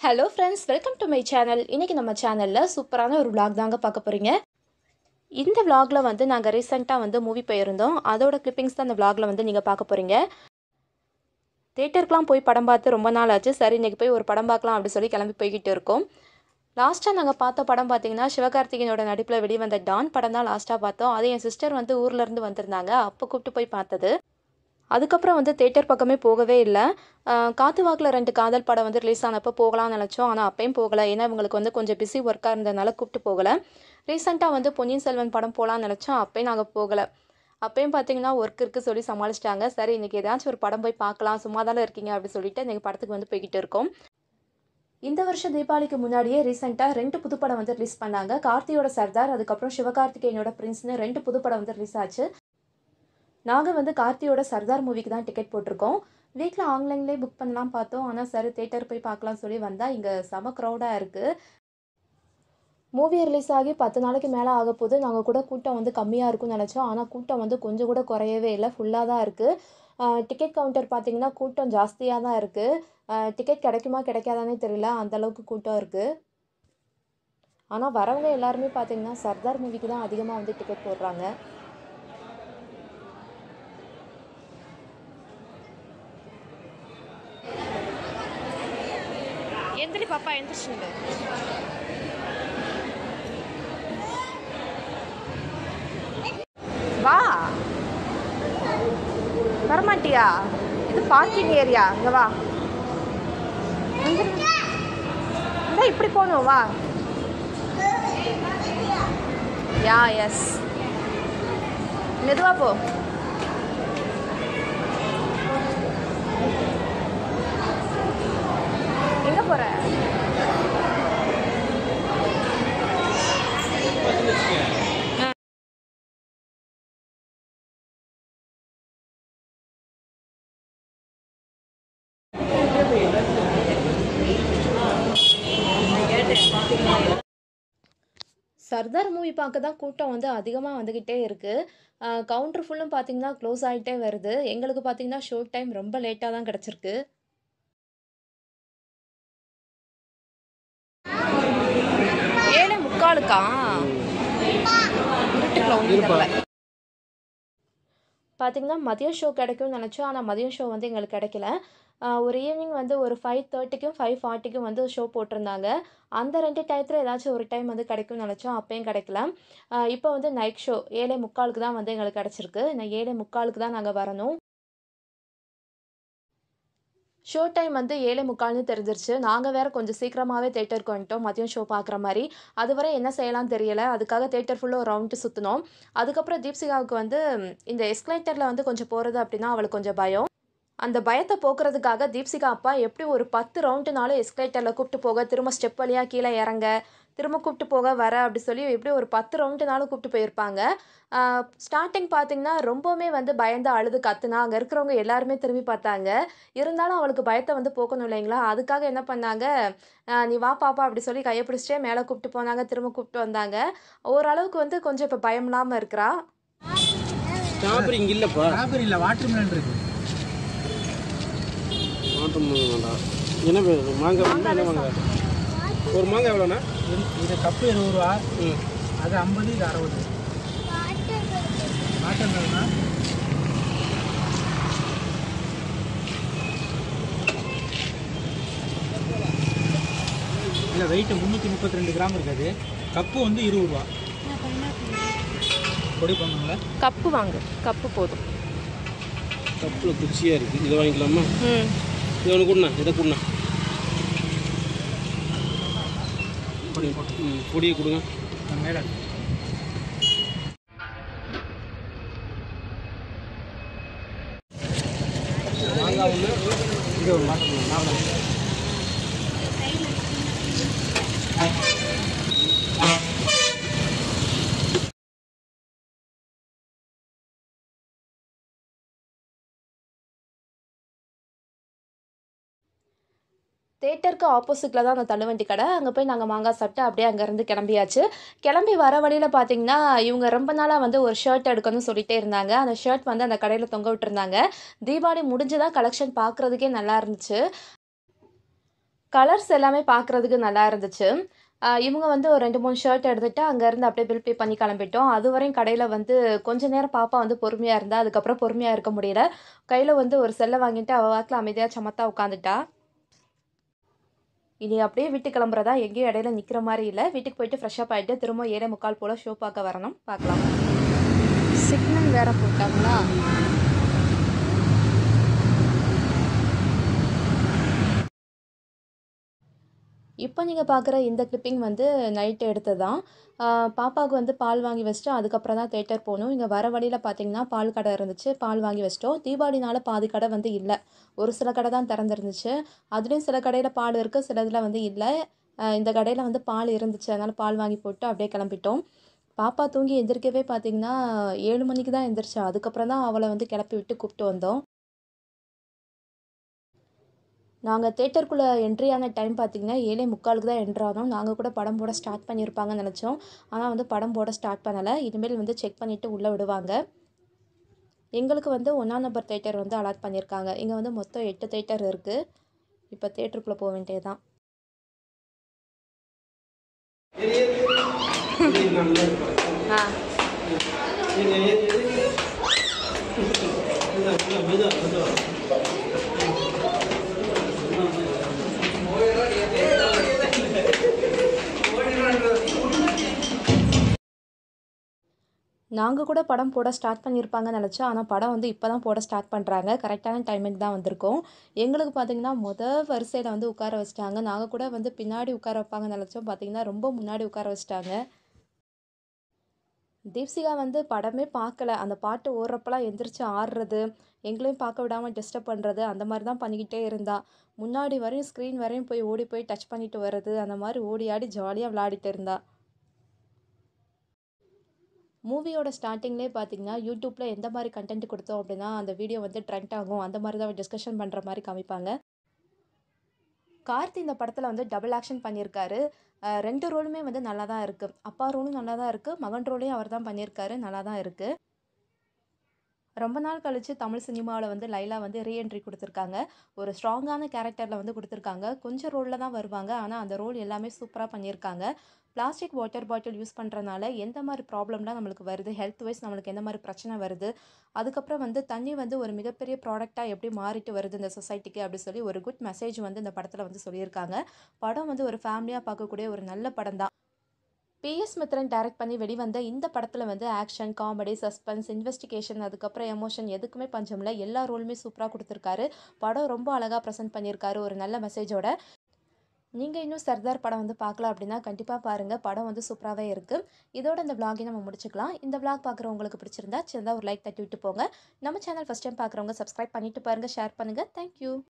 Hello friends welcome to my channel இன்றைக்கி நம்ம சேனலில் சூப்பரான ஒரு vlog தாங்க பார்க்க போகிறீங்க இந்த vlogல வந்து நாங்கள் ரீசெண்டாக வந்து மூவி போயிருந்தோம் அதோட கிளிப்பிங்ஸ் தான் இந்த vlogல வந்து நீங்கள் பார்க்க போகிறீங்க தேட்டருக்குலாம் போய் படம் பார்த்து ரொம்ப நாள் ஆச்சு சரி இன்றைக்கி போய் ஒரு படம் பார்க்கலாம் அப்படி சொல்லி கிளம்பி போய்கிட்டு இருக்கோம் லாஸ்ட்டாக நாங்கள் பார்த்த படம் பார்த்தீங்கன்னா சிவகார்த்திகேயனோட நடிப்பில் வெளிவந்த டான் படம் தான் லாஸ்ட்டாக பார்த்தோம் அது என் சிஸ்டர் வந்து ஊர்லேருந்து வந்திருந்தாங்க அப்போ கூப்பிட்டு போய் பார்த்தது அதுக்கப்புறம் வந்து தேட்டர் பக்கமே போகவே இல்லை காத்து வாக்கில் ரெண்டு காதல் படம் வந்து ரிலீஸ் ஆனப்போ போகலாம்னு நினச்சோம் ஆனால் அப்பயும் போகலை ஏன்னா இவங்களுக்கு வந்து கொஞ்சம் பிஸி ஒர்க்காக இருந்ததுனால கூப்பிட்டு போகலை ரீசெண்டாக வந்து பொன்னியின் செல்வன் படம் போகலான்னு நினச்சோம் அப்பயும் நாங்கள் போகலை அப்பயும் பார்த்தீங்கன்னா ஒர்க் இருக்குது சொல்லி சமாளிச்சிட்டாங்க சரி இன்றைக்கி ஏதாச்சும் ஒரு படம் போய் பார்க்கலாம் சும்மா தானே இருக்கீங்க அப்படின்னு சொல்லிட்டு இன்றைக்கி படத்துக்கு வந்து போய்கிட்டு இருக்கோம் இந்த வருஷம் தீபாவளிக்கு முன்னாடியே ரீசெண்டாக ரெண்டு புதுப்படம் வந்து ரிலீஸ் பண்ணாங்க கார்த்தியோட சர்தார் அதுக்கப்புறம் சிவகார்த்திகேயனோட பிரின்ஸ்னு ரெண்டு புதுப்படம் வந்து ரிலீஸ் ஆச்சு நாங்கள் வந்து கார்த்தியோட சர்தார் மூவிக்கு தான் டிக்கெட் போட்டிருக்கோம் வீட்டில் ஆன்லைன்லேயே புக் பண்ணலாம் பார்த்தோம் ஆனால் சரி தேட்டர் போய் பார்க்கலாம் சொல்லி வந்தால் இங்கே செம க்ரௌடாக இருக்குது மூவி ரிலீஸ் ஆகி பத்து நாளைக்கு மேலே ஆக போது நாங்கள் கூட கூட்டம் வந்து கம்மியாக இருக்கும்னு நினச்சோம் ஆனால் கூட்டம் வந்து கொஞ்சம் கூட குறையவே இல்லை ஃபுல்லாக தான் இருக்குது டிக்கெட் கவுண்டர் பார்த்தீங்கன்னா கூட்டம் ஜாஸ்தியாக தான் இருக்குது டிக்கெட் கிடைக்குமா கிடைக்காதானே தெரியல அந்த அளவுக்கு கூட்டம் இருக்குது ஆனால் வரவங்க எல்லாருமே பார்த்தீங்கன்னா சர்தார் மூவிக்கு தான் அதிகமாக வந்து டிக்கெட் போடுறாங்க எந்திரி பாப்பா எந்திரிச்சுங்க வா வரமாட்டியா இது பார்க்கிங் ஏரியா இங்க வா வந்துரு. இந்தா இப்படி போகணும் வா யா எஸ் மெதுவா போ எங்க போற சர்தார் மூவி பார்க்க தான் கூட்டம் வந்து அதிகமாக வந்துக்கிட்டே இருக்குது கவுண்டர் ஃபுல்லும் பார்த்தீங்கன்னா க்ளோஸ் ஆகிட்டே வருது எங்களுக்கு பார்த்தீங்கன்னா ஷோ டைம் ரொம்ப லேட்டாக தான் கிடச்சிருக்கு ஏழை முக்காலுக்கா இருட்டுக்குள்ள ஒண்ணும் தெரியல. பார்த்தீங்கன்னா மதியம் ஷோ கிடைக்கும்னு நினச்சோம் ஆனால் மதியம் ஷோ வந்து எங்களுக்கு கிடைக்கல ஆஹ் ஒரு ஈவினிங் வந்து ஒரு ஃபைவ் தேர்ட்டிக்கும் ஃபைவ் ஃபார்ட்டிக்கும் வந்து ஷோ போட்டிருந்தாங்க அந்த ரெண்டு டயத்தில் ஏதாச்சும் ஒரு டைம் வந்து கிடைக்கும்னு நினச்சோம் அப்பயும் கிடைக்கல ஆஹ் இப்போ வந்து நைட் ஷோ ஏழை முக்காலுக்கு தான் வந்து எங்களுக்கு கிடச்சிருக்கு நான் ஏழை முக்காலுக்கு தான் நாங்கள் வரணும் ஷோ டைம் வந்து ஏழை முக்கால்னு தெரிஞ்சிருச்சு நாங்கள் வேறு கொஞ்சம் சீக்கிரமாகவே தேட்டருக்கு வந்துட்டோம் மதியம் ஷோ பார்க்குற மாதிரி அதுவரை என்ன செய்யலாம்னு தெரியல அதுக்காக தேட்டர் ஃபுல்லாக ஒரு ரவுண்டு சுற்றினோம் அதுக்கப்புறம் தீப்சிகாவுக்கு வந்து ம், இந்த எஸ்கலேட்டரில் வந்து கொஞ்சம் போகிறது அப்படின்னா அவளுக்கு கொஞ்சம் பயம் அந்த பயத்தை போக்குறதுக்காக தீப்சிகா அப்பா எப்படி ஒரு பத்து ரவுண்டுனாலும் எஸ்கலேட்டரில் கூப்பிட்டு போக திரும்ப ஸ்டெப் வழியாக கீழே இறங்க திரும்ப கூப்பிட்டு போக வர அப்படி சொல்லி எப்படி ஒரு பத்து ரவுண்டுனாலும் கூப்பிட்டு போயிருப்பாங்க ஸ்டார்டிங் பார்த்தீங்கன்னா ரொம்பவுமே வந்து பயந்து அழுது கத்துனா அங்கே இருக்கிறவங்க எல்லாருமே திரும்பி பார்த்தாங்க இருந்தாலும் அவளுக்கு பயத்தை வந்து போக்கணும் இல்லைங்களா அதுக்காக என்ன பண்ணாங்க ஆஹ் நீ வா பாப்பா அப்படி சொல்லி கையை பிடிச்சிட்டே மேலே கூப்பிட்டு போனாங்க திரும்ப கூப்பிட்டு வந்தாங்க ஓரளவுக்கு வந்து கொஞ்சம் இப்போ பயம் இல்லாமல் இருக்கிறா ஸ்ட்ராபெரி இங்க இல்லப்பா ஸ்ட்ராபெரி இல்லை வாட்டர் மெலன் இருக்கு வாட்டர் வேண்டாம் என்ன வேணும் மாங்காய் வேணுமா என்ன மாங்காய் ஒரு மாங்காய் எவ்வளோண்ணா இது- இது கப்பு இருபது ரூபா ம் அது ஐம்பது இது அறுபது வாட்டர் மெலனா இல்லை வெயிட்டு முந்நூற்றி முப்பத்தி ரெண்டு கிராம் இருக்காது கப்பு வந்து இருபது ரூபா பொடி பண்ணுங்களா கப்பு வாங்கு கப்பு போதும் கப்பில் குச்சியாக இருக்குது இதை வாங்கிக்கலாமா ம் இது ஒன்று கொடுண்ணா இதை கொடுண்ணா ம் பொடியை கொடுங்க மேலே மாங்காய் ஒன்று இது ஒரு வாட்டர் மெலன் நாவல் தேட்டருக்கு ஆப்போசிட்டில் தான் அந்த தள்ளுவண்டி கடை அங்கே போய் நாங்கள் மாங்காய் சாப்பிட்டு அப்படியே அங்கேருந்து கிளம்பியாச்சு கிளம்பி வர வழியில் பார்த்தீங்கன்னா இவங்க ரொம்ப நாளாக வந்து ஒரு ஷர்ட் எடுக்கணும்னு சொல்லிட்டே இருந்தாங்க அந்த ஷர்ட் வந்து அந்த கடையில் தொங்க விட்டுருந்தாங்க தீபாவளி முடிஞ்சுதான் கலெக்ஷன் பார்க்குறதுக்கே நல்லா இருந்துச்சு கலர்ஸ் எல்லாமே பார்க்குறதுக்கு நல்லா இருந்துச்சு ஆஹ் இவங்க வந்து ஒரு ரெண்டு மூணு ஷர்ட் எடுத்துகிட்டு அங்கேருந்து அப்படியே பில் பே பண்ணி கிளம்பிட்டோம் அது வரையும் கடையில் வந்து கொஞ்ச நேரம் பாப்பா வந்து பொறுமையாக இருந்தா அதுக்கப்புறம் பொறுமையாக இருக்க முடியல கையில் வந்து ஒரு செல்லை வாங்கிட்டு அவள் வாக்கில் அமைதியாக சமத்தா உட்காந்துட்டா இனி அப்படியே வீட்டுக்கு கிளம்புறதா எங்கேயும் இடையில நிற்கிற மாதிரி இல்லை வீட்டுக்கு போயிட்டு ஃப்ரெஷ்ஷப் ஆகிட்டு திரும்ப ஏழை முக்கால் போல் ஷோ பார்க்க வரணும் பார்க்கலாம் சிக்னல் வேற போட்டாங்களா இப்போ நீங்கள் பார்க்குற இந்த கிளிப்பிங் வந்து நைட்டு எடுத்தது தான் பாப்பாவுக்கு வந்து பால் வாங்கி வச்சுட்டு அதுக்கப்புறம் தான் தேட்டர் போகணும் இங்கே வர வழியில் பார்த்தீங்கன்னா பால் கடை இருந்துச்சு பால் வாங்கி வச்சிட்டோம் தீபாவளினால பாதி கடை வந்து இல்லை ஒரு சில கடை தான் திறந்துருந்துச்சு அதுலேயும் சில கடையில் பால் இருக்குது சில இதில் வந்து இல்லை ஆஹ் இந்த கடையில் வந்து பால் இருந்துச்சு அதனால் பால் வாங்கி போட்டு அப்படியே கிளம்பிட்டோம் பாப்பா தூங்கி எந்திரிக்கவே பார்த்தீங்கன்னா ஏழு மணிக்கு தான் எந்திரிச்சா அதுக்கப்புறம் தான் அவளை வந்து கிளப்பி விட்டு கூப்பிட்டு வந்தோம் நாங்கள் தேட்டருக்குள்ளே என்ட்ரி ஆன டைம் பார்த்தீங்கன்னா ஏழே முக்காலுக்கு தான் என்ட்ரு ஆனோம் நாங்கள் கூட படம் போட ஸ்டார்ட் பண்ணியிருப்பாங்கன்னு நினச்சோம் ஆனால் வந்து படம் போட ஸ்டார்ட் பண்ணலை இனிமேல் வந்து செக் பண்ணிவிட்டு உள்ளே விடுவாங்க எங்களுக்கு வந்து ஒன்றாம் நம்பர் தேட்டர் வந்து அலாட் பண்ணியிருக்காங்க இங்கே வந்து மொத்தம் எட்டு தேட்டர் இருக்குது இப்போ தேட்டருக்குள்ளே போக வேண்டியது தான் ஆ நாங்கள் கூட படம் போட ஸ்டார்ட் பண்ணியிருப்பாங்கன்னு நினச்சோம் ஆனால் படம் வந்து இப்போ தான் போட ஸ்டார்ட் பண்ணுறாங்க கரெக்டான டைமிங் தான் வந்திருக்கோம் எங்களுக்கு பார்த்தீங்கன்னா மொதல் வரிசையில் வந்து உட்கார வச்சிட்டாங்க நாங்கள் கூட வந்து பின்னாடி உட்கார வைப்பாங்கன்னு நினச்சோம் பார்த்தீங்கன்னா ரொம்ப முன்னாடி உட்கார வச்சிட்டாங்க தீப்சிகா வந்து படமே பார்க்கல அந்த பாட்டு ஓடுறப்பெல்லாம் எந்திரிச்சு ஆடுறது எங்களையும் பார்க்க விடாமல் டிஸ்டர்ப் பண்ணுறது அந்த மாதிரி தான் பண்ணிக்கிட்டே இருந்தா முன்னாடி வரையும் ஸ்க்ரீன் வரையும் போய் ஓடி போய் டச் பண்ணிட்டு வர்றது அந்த மாதிரி ஓடி ஆடி ஜாலியாக விளையாடிட்டு இருந்தா மூவியோட ஸ்டார்டிங்லேயே பார்த்தீங்கன்னா யூடியூப்பில் எந்த மாதிரி கண்டென்ட் கொடுத்தோம் அப்படின்னா அந்த வீடியோ வந்து ட்ரெண்ட் ஆகும் அந்த மாதிரி தான் டிஸ்கஷன் பண்ணுற மாதிரி காமிப்பாங்க கார்த்தி இந்த படத்தில் வந்து டபுள் ஆக்ஷன் பண்ணியிருக்காரு அஹ் ரெண்டு ரோலுமே வந்து நல்லா தான் இருக்குது அப்பா ரோலும் நல்லா தான் இருக்குது மகன் ரோலையும் அவர் தான் பண்ணியிருக்காரு நல்லா தான் இருக்குது ரொம்ப நாள் கழித்து தமிழ் சினிமாவில் வந்து லைலா வந்து ரீஎன்ட்ரி கொடுத்துருக்காங்க ஒரு ஸ்ட்ராங்கான கேரக்டரில் வந்து கொடுத்துருக்காங்க கொஞ்சம் ரோலில் தான் வருவாங்க ஆனால் அந்த ரோல் எல்லாமே சூப்பராக பண்ணியிருக்காங்க பிளாஸ்டிக் வாட்டர் பாட்டில் யூஸ் பண்ணுறனால எந்த மாதிரி ப்ராப்ளம்லாம் நம்மளுக்கு வருது ஹெல்த் வைஸ் நம்மளுக்கு எந்த மாதிரி பிரச்சனை வருது அதுக்கப்புறம் வந்து தண்ணி வந்து ஒரு மிகப்பெரிய ப்ராடக்டாக எப்படி மாறிட்டு வருது இந்த சொசைட்டிக்கு அப்படி சொல்லி ஒரு குட் மெசேஜ் வந்து இந்த படத்தில் வந்து சொல்லியிருக்காங்க படம் வந்து ஒரு ஃபேமிலியாக பார்க்கக்கூடிய ஒரு நல்ல படம் தான் பிஎஸ் மித்ரன் டைரக்ட் பண்ணி வெளிவந்த இந்த படத்தில் வந்து ஆக்ஷன் காமெடி சஸ்பென்ஸ் இன்வெஸ்டிகேஷன் அதுக்கப்புறம் எமோஷன் எதுக்குமே பஞ்சம் இல்லை எல்லா ரோலுமே சூப்பராக கொடுத்துருக்காரு படம் ரொம்ப அழகாக ப்ரெசென்ட் பண்ணியிருக்காரு ஒரு நல்ல மெசேஜோட நீங்கள் இன்னும் சர்தார் படம் வந்து பார்க்கல அப்படின்னா கண்டிப்பாக பாருங்கள் படம் வந்து சூப்பராகவே இருக்குது இதோட இந்த vlog-ஐ நம்ம முடிச்சுக்கலாம் இந்த vlog பார்க்குறவங்களுக்கு பிடிச்சிருந்தா சின்னதாக ஒரு லைக் தட்டி விட்டு போங்க நம்ம சேனல் ஃபஸ்ட் டைம் பார்க்குறவங்க சப்ஸ்கிரைப் பண்ணிட்டு பாருங்கள் ஷேர் பண்ணுங்கள் தேங்க்யூ